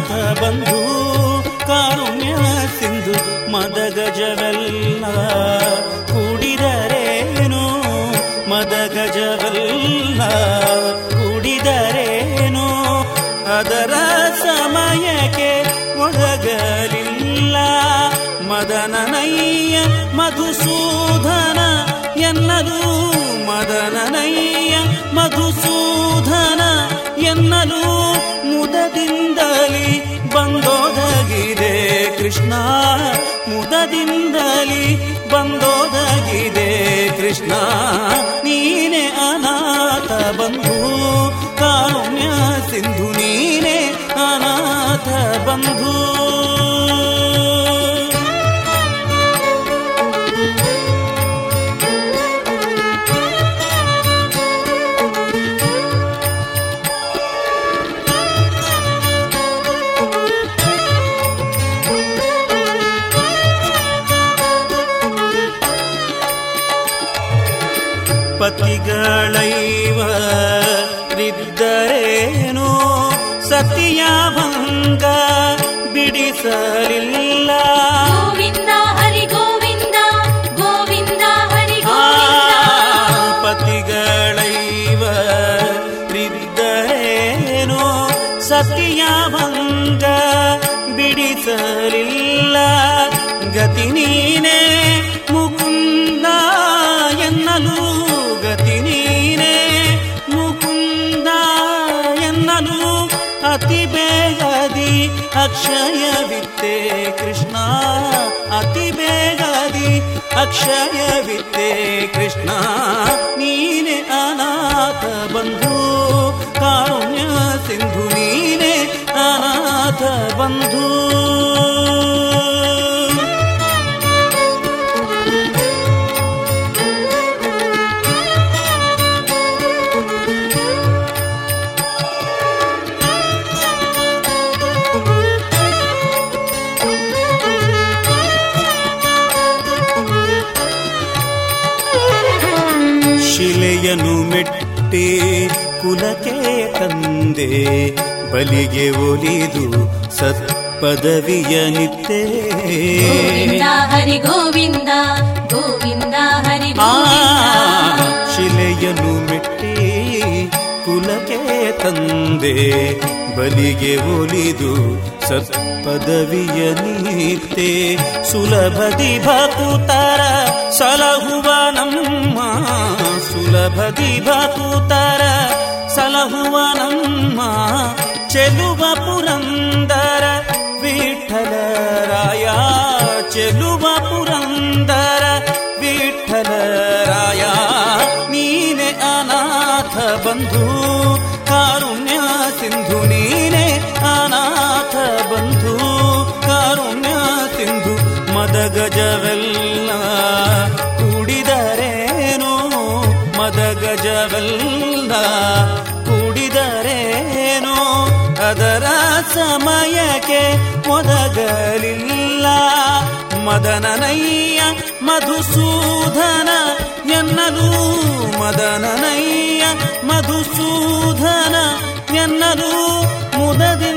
ಅನಾಥ ಬಂಧು ಕಾರುಣ್ಯ ಸಿಂಧು ಮದಗಜವೆಲ್ಲ ಕೂಡಿದರೇನು ಮದಗಜವೆಲ್ಲ ಕೂಡಿದರೇನು ಅದರ ಸಮಯಕ್ಕೆ ಒದಗಲಿಲ್ಲ ಮದನನಯ್ಯ ಮಧುಸೂದನ ಎನ್ನಲು ಮದನನಯ್ಯ ಮಧುಸೂದನ ಎನ್ನಲು ಮುದದಿಂದಲಿ ಬಂದೋದಗಿದೆ ಕೃಷ್ಣ ಮುದದಿಂದಲಿ ಬಂದೋದಗಿದೆ ಕೃಷ್ಣ ನೀನೆ ಅನಾಥ ಬಂಧು ಕಾರುಣ್ಯ ಸಿಂಧು ನೀನೆ ಅನಾಥ ಬಂಧು ಪತಿಗಳೈವರಿದ್ದರೇನು ಸತಿಯ ಭಂಗ ಬಿಡಿಸಲಿಲ್ಲ ಗೋವಿಂದ ಹರಿ ಗೋವಿಂದ ಗೋವಿಂದ ಹರಿ ಆ, ಗೋವಿಂದ ಪತಿಗಳೈವರಿದ್ದರೇನು ಸತಿಯ ಭಂಗ ಬಿಡಿಸಲಿಲ್ಲ ಗತಿ ನೀನೇ ಮುಕುಂದ ಎನ್ನಲು ಗತಿ ನೀನೇ ಮುಕುಂದ ಎನ್ನಲು ಅತಿ ಬೇಗದಿ ಅಕ್ಷಯವಿತ್ತೆ ಕೃಷ್ಣ ಅತಿ ಬೇಗದಿ ಅಕ್ಷಯವಿತ್ತೆ ಕೃಷ್ಣ ನೀನೆ ಅನಾಥ ಬಂಧು ಕಾರುಣ್ಯ ಸಿಂಧು ನೀನೆ ಅನಾಥ ಬಂಧು ಶಿಲೆಯನ್ನು ಮೆಟ್ಟಿ ಕುಲಕ್ಕೆ ತಂದೆ ಬಲಿಗೆ ಒಲಿದು ಸತ್ಪದವಿಯ ನಿತ್ತೆ ಗೋವಿಂದ ಹರಿ ಗೋವಿಂದ ಗೋವಿಂದ ಹರಿ ಆ ಗೋವಿಂದ ಶಿಲೆಯನ್ನು ಮೆಟ್ಟಿ ಕುಲಕ್ಕೆ ತಂದೆ ಬಲಿಗೆ ಒಲಿದು ಸತ್ಪದವಿಯ ನಿತ್ತೆ ಸುಲಭದಿ ಭಕುತರ ಸಲಹುವ ನಮ್ಮ ಸುಲಭದಿ ಭಕುತರ ಸಲಹುವ ನಮ್ಮ ಚೆಲುವ ಪುರಂದರ ವಿಠಲರಾಯ ಚೆಲುವ ಪುರಂದರ ವಿಠಲರಾಯ ನೀನೆ ಅನಾಥ ಬಂಧು ಕಾರುಣ್ಯ ಸಿಂಧು ನೀನೆ ಅನಾಥ ಬಂಧು ಕಾರುಣ್ಯ ಸಿಂಧು ಮದಗಜವೆಲ್ಲ ಕೂಡಿದರೇನು ಮದಗಜವೆಲ್ಲ ಕೂಡಿದರೇನು ಅದರ ಸಮಯಕ್ಕೆ ಒದಗಲಿಲ್ಲ ಮದನನಯ್ಯ ಮಧುಸೂದನ ಎನ್ನಲು ಮದನನಯ್ಯ ಮಧುಸೂದನ ಎನ್ನಲು ಮುದದಿ